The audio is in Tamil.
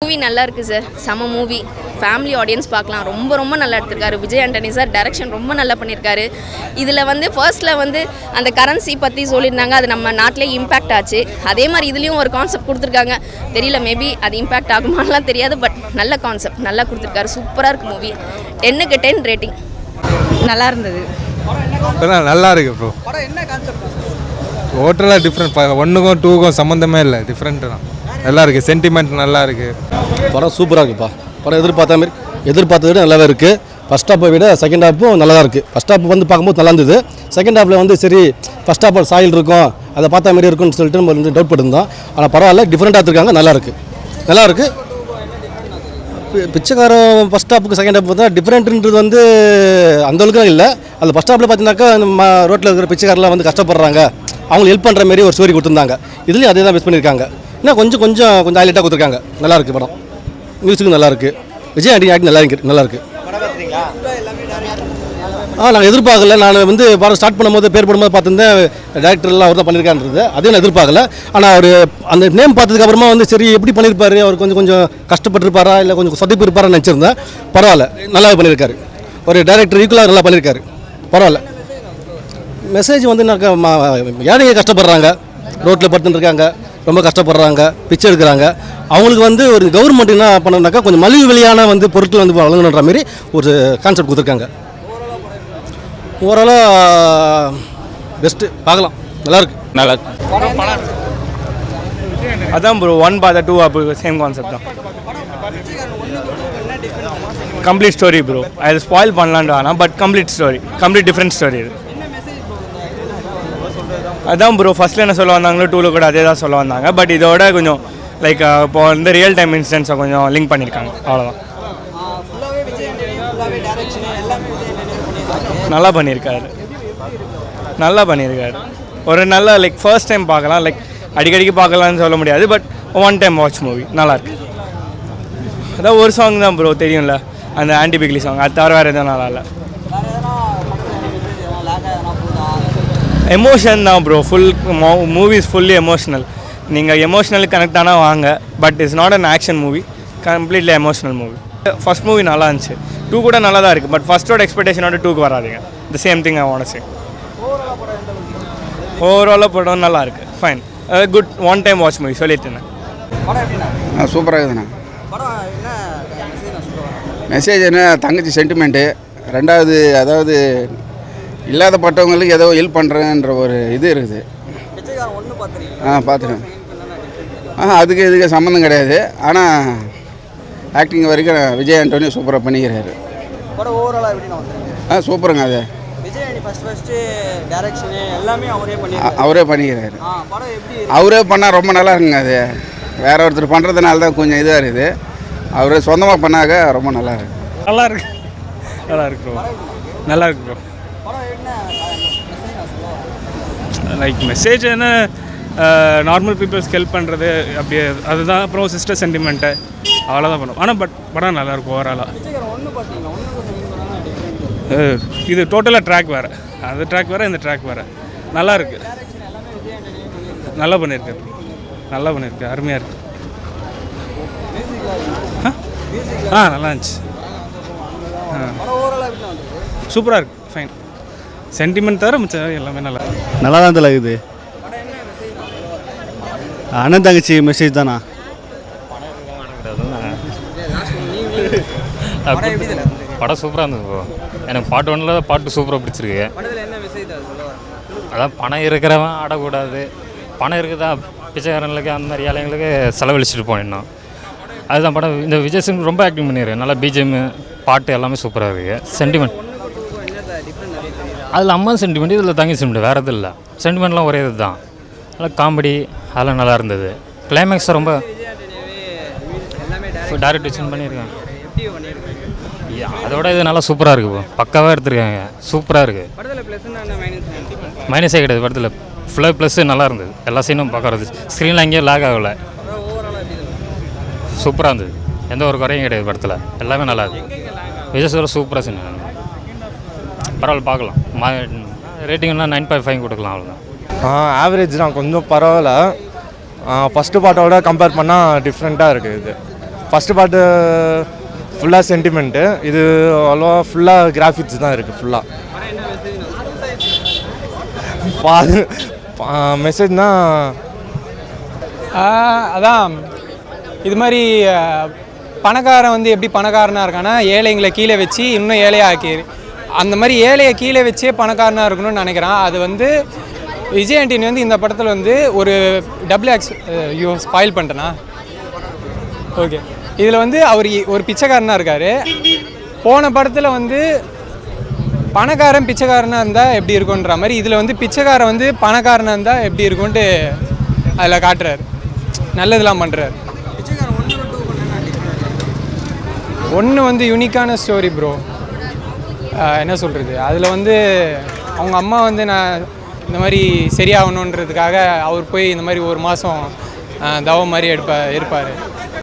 மூவி நல்லா இருக்கு சார் செம மூவி ஃபேமிலி ஆடியன்ஸ் பார்க்கலாம் ரொம்ப ரொம்ப நல்லா எடுத்திருக்காரு விஜய் ஆண்டனி சார் டைரக்ஷன் ரொம்ப நல்லா பண்ணியிருக்காரு இதில் வந்து ஃபர்ஸ்ட்டில் வந்து அந்த கரன்சி பற்றி சொல்லியிருந்தாங்க அது நம்ம நாட்டிலே இம்பேக்ட் ஆச்சு அதே மாதிரி இதுலேயும் ஒரு கான்செப்ட் கொடுத்துருக்காங்க தெரியல மேபி அது இம்பேக்ட் ஆகுமாலாம் தெரியாது பட் நல்ல கான்செப்ட் நல்லா கொடுத்துருக்காரு சூப்பராக இருக்கு மூவி டென்னுக்கு டென் ரேட்டிங் நல்லா இருந்தது இப்போதான் நல்லா இருக்கு ப்ரோ டோட்டலாக டிஃப்ரெண்ட் ஒன்றுக்கும் டூக்கும் சம்மந்தமே இல்லை டிஃப்ரெண்ட்டு தான் நல்லா இருக்கு சென்டிமெண்ட் நல்லா இருக்கு படம் சூப்பராக இருக்குப்பா படம் எதிர்பார்த்த மாதிரி எதிர்பார்த்ததை விட நல்லாவே இருக்குது ஃபஸ்ட் ஹாப்பை விட செகண்ட் ஹாப்பும் நல்லா தான் இருக்குது ஃபஸ்ட் ஹாப் வந்து பார்க்கும்போது நல்லா இருந்தது செகண்ட் ஹாப்பில் வந்து சரி ஃபஸ்ட் ஹாப் சாயில் இருக்கும் அதை பார்த்த மாதிரி இருக்கும்னு சொல்லிட்டு நம்ம வந்து டவுட் பண்ணியிருந்தோம் ஆனால் பரவாயில்ல டிஃப்ரெண்ட்டாக எடுத்துருக்காங்க நல்லா இருக்குது நல்லா இருக்குது பி- பிச்சைக்காரன் ஃபஸ்ட் ஹாப்புக்கு செகண்ட் ஹாப் பார்த்தா டிஃப்ரெண்ட்ன்றது வந்து அந்த அளவுக்கு இல்லை அந்த ஃபஸ்ட் ஹாப்பில் பார்த்தீங்கன்னாக்கா நம்ம ரோட்டில் இருக்கிற பிச்சைக்காரெலாம் வந்து கஷ்டப்படுறாங்க அவங்களுக்கு ஹெல்ப் பண்ணுற மாதிரி ஒரு ஸ்டோரி கொடுத்துருந்தாங்க இதுலேயும் அதே தான் மிஸ் பண்ணியிருக்காங்க இன்னும் கொஞ்சம் கொஞ்சம் கொஞ்சம் ஹைலைட்டாக கொடுத்துருக்காங்க நல்லா இருக்குது படம் மியூசிக்கும் நல்லா இருக்குது விஜய் ஆண்டி ஆக்டிங் நல்லா இருக்கு நல்லா இருக்குது ஆ நான் எதிர்பார்க்கல நான் வந்து படம் ஸ்டார்ட் பண்ணும்போது பேர் போடும்போது பார்த்துருந்தேன் டேரக்டர்லாம் அவர் தான் பண்ணியிருக்கான்றது அதையும் நான் எதிர்பார்க்கல ஆனால் அவர் அந்த நேம் பார்த்ததுக்கு அப்புறமா வந்து சரி எப்படி பண்ணியிருப்பாரு அவர் கொஞ்சம் கொஞ்சம் கஷ்டப்பட்டிருப்பாரா இல்லை கொஞ்சம் சொதப்பி இருப்பாரா நினச்சிருந்தேன் பரவாயில்ல நல்லாவே பண்ணியிருக்காரு ஒரு டேரக்டர் ஈக்குவலாக நல்லா பண்ணியிருக்காரு பரவாயில்ல மெசேஜ் வந்து எனக்கு ம- ஏழைங்க கஷ்டப்படுறாங்க ரோட்டில் படுத்துட்டு இருக்காங்க ரொம்ப கஷ்டப்படுறாங்க பிச்சை எடுக்கிறாங்க அவங்களுக்கு வந்து ஒரு கவர்மெண்ட் என்ன பண்ணனாக்கா கொஞ்சம் மலிவு விலையான வந்து பொருட்கள் வந்து வழங்கணுன்ற மாதிரி ஒரு கான்செப்ட் கொடுத்துருக்காங்க ஓவராலாக பெஸ்ட்டு பார்க்கலாம் நல்லா இருக்கு நல்லா அதான் ப்ரோ ஒன் பார்த்தா டூ அப்போ சேம் கான்செப்ட் தான் கம்ப்ளீட் ஸ்டோரி ப்ரோ அது ஸ்பாயில் பண்ணலான்னு ஆனால் but complete story complete different story இது அதான் ப்ரோ ஃபஸ்ட்டில் என்ன சொல்ல வந்தாங்களோ டூவில் கூட அதே தான் சொல்ல வந்தாங்க பட் இதோட கொஞ்சம் லைக் இப்போ வந்து ரியல் டைம் இன்சிடென்ட்ஸை கொஞ்சம் லிங்க் பண்ணியிருக்காங்க அவ்வளோதான் நல்லா பண்ணியிருக்காரு நல்லா பண்ணியிருக்காரு ஒரு நல்ல லைக் ஃபர்ஸ்ட் டைம் பார்க்கலாம் லைக் அடிக்கடிக்கு பார்க்கலாம்னு சொல்ல முடியாது but one time watch movie நல்லா இருக்கு அதான் ஒரு சாங் தான் ப்ரோ தெரியும்ல அந்த ஆன்டி பிக்லி சாங் அது தவிர வேறு எதுவும் நல்லா இல்லை எமோஷன் தான் bro full movies fully emotional நீங்கள் எமோஷ்னலி கனெக்ட் ஆனால் வாங்க but it's not an action movie completely emotional movie first movie நல்லா இருந்துச்சு டூ கூட நல்லா தான் இருக்குது பட் ஃபஸ்ட்டோட எக்ஸ்பெக்டேஷனோட டூக்கு வராதீங்க the same thing I want say ஓவராலாக படம் நல்லா இருக்கு fine good one time watch movie சொல்லிட்டேன் சூப்பராக இருக்குதுண்ணா மெசேஜ் என்ன தங்கச்சி சென்டிமெண்ட்டு ரெண்டாவது அதாவது இல்லாதப்பட்டவங்களுக்கு ஏதோ ஹெல்ப் பண்ணுறேன்ற ஒரு இது இருக்குது ஆ பார்த்துட்டேன் ஆ அதுக்கு இதுக்கு சம்மந்தம் கிடையாது ஆனால் ஆக்டிங் வரைக்கும் விஜய் ஆண்டோனி சூப்பராக பண்ணிக்கிறாரு படம் ஓவராலாக எப்படின்னா வந்து ஆ சூப்பருங்க அது விஜய் அணி ஃபர்ஸ்ட் ஃபர்ஸ்ட்டு டேரக்ஷனு எல்லாமே அவரே அ- பண்ணியிருக்காரு அவரே பண்ணிக்கிறாரு ஆ படம் எப்படி அவரே பண்ணால் ரொம்ப நல்லா இருக்குங்க அது வேற ஒருத்தர் பண்ணுறதுனால தான் கொஞ்சம் இதாக இருக்குது அவரே சொந்தமாக பண்ணாக்க ரொம்ப நல்லா இருக்கு நல்லா இருக்கு நல்லா இருக்கு ப்ரோ நல்லா இருக்கு ப்ரோ படம் என்ன மெசேஜ் நான் சொல்லுவேன் லைக் மெசேஜ் என்ன நார்மல் பீப்புள்ஸ்க்கு ஹெல்ப் பண்ணுறது அப்படியே அதுதான் அப்புறம் சிஸ்டர் சென்டிமெண்ட்டு அவ்வளோதான் பண்ணும் ஆனால் பட் படம் நல்லா இருக்கும் ஓவராலாக பிச்சைக்காரன் ஒன்று பார்த்தீங்களா ஒன்று டிஃப்ரெண்ட் இது டோட்டலாக ட்ராக் வேறு அந்த ட்ராக் வேறு இந்த ட்ராக் வேறு நல்லா இருக்கு நல்லா பண்ணியிருக்காரு நல்லா பண்ணியிருக்கு அருமையாக இருக்கு ஆ? ஆ நல்லா இருந்துச்சு ஆ படம் ஓவராலாக எப்படி வந்து சூப்பராக இருக்கு ஃபைன் சென்டிமெண்ட் தவிர மிச்சம் எல்லாமே நல்லா இருக்கு நல்லா தான் தலை இருக்குது படம் என்ன மெசேஜ் நான் சொல்லுவேன் அண்ணன் தங்கச்சி மெசேஜ் தானா படம் எப்படி இதில் படம் சூப்பராக இருந்தது ப்ரோ எனக்கு பாட்டு ஒன்றில் பாட்டு சூப்பராக பிடிச்சிருக்கு படத்தில் என்ன மெசேஜ் நான் சொல்லுவேன் அதான் பணம் இருக்கிறவன் ஆடக்கூடாது பணம் இருக்குதா பிச்சைக்காரங்களுக்கு அந்த மாதிரி ஏழைங்களுக்கு செலவழிச்சிட்டு போனிடணும் அதுதான் படம் இந்த விஜய் சிங் ரொம்ப ஆக்டிங் பண்ணிடுறேன் நல்லா பிஜிஎம் பாட்டு எல்லாமே சூப்பராக இருக்குது சென்டிமெண்ட் அதில் அம்மா சென்டிமெண்ட் இதில் தங்கி சென்டிமெண்ட் வேறு எதுவும் இல்லை சென்டிமெண்ட்லாம் ஒரே இது தான் நல்லா காமெடி அதெல்லாம் நல்லா இருந்தது கிளைமேக்ஸ் ரொம்ப எல்லாமே டேரக்ட் டிசைன் பண்ணியிருக்காங்க எப்படி பண்ணியிருக்காங்க யா, அதோட இது நல்லா சூப்பராக இருக்குது ப்ரோ பக்காவாக எடுத்திருக்காங்க சூப்பராக இருக்குது படத்தில் ப்ளஸ்ன்னா என்ன மைனஸ் மைனஸே கிடையாது படத்தில் ஃபுல்லாக ப்ளஸ் நல்லா இருந்தது எல்லா சீனும் பார்க்கறது ஸ்க்ரீனில் எங்கேயும் லேக் ஆகலை படம் ஓவராலாக எப்படி இருக்கு சூப்பராக இருந்தது எந்த ஒரு குறையும் கிடையாது படத்தில் எல்லாமே நல்லா இருக்கு விஜய் சார் சூப்பராக சொன்னாங்க பரவாயில்ல பார்க்கலாம் மா ரேட்டிங்னா நைன் பாயிண்ட் ஃபைவ் கொடுக்கலாம் அவ்வளோதான் ஆவரேஜ் தான் கொஞ்சம் பரவாயில்ல ஃபஸ்ட்டு பாட்டோட கம்பேர் பண்ணால் டிஃப்ரெண்ட்டாக இருக்குது இது ஃபஸ்ட்டு பாட்டு ஃபுல்லாக சென்டிமெண்ட்டு இது அவ்வளோவா ஃபுல்லாக கிராஃபிக்ஸ் தான் இருக்குது ஃபுல்லாக பாது மெசேஜ்னா அதான் இது மாதிரி ஆ, பணக்காரன் வந்து எப்படி பணக்காரனாக இருக்கானா ஏழைங்களை கீழே வச்சு இன்னும் ஏழையாக ஆக்கி அந்த மாதிரி ஏழையை கீழே வச்சே பணக்காரனாக இருக்கணும்னு நினைக்கிறான் அது வந்து விஜய் ஆண்டனி வந்து இந்த படத்தில் வந்து ஒரு டபுள் எக்ஸ் ஐயோ ஸ்பாயில் பண்ணிட்டேனா ஓகே இதில் வந்து அவர் இ- ஒரு பிச்சைக்காரனாக இருக்கார் போன படத்தில் வந்து பணக்காரன் பிச்சைக்காரனாக இருந்தால் எப்படி இருக்குன்ற மாதிரி இதில் வந்து பிச்சைக்காரன் வந்து பணக்காரனாக இருந்தால் எப்படி இருக்கும்ன்ட்டு அதில் காட்டுறாரு நல்லதெல்லாம் பண்ணுறாரு ஒன்று வந்து யூனிக்கான ஸ்டோரி ப்ரோ என்ன சொல்கிறது அதில் வந்து அவங்க அம்மா வந்து நான் இந்த மாதிரி சரியாகணுன்றதுக்காக அவர் போய் இந்த மாதிரி ஒரு மாதம் தவம் மாதிரி எடுப்பா இருப்பார்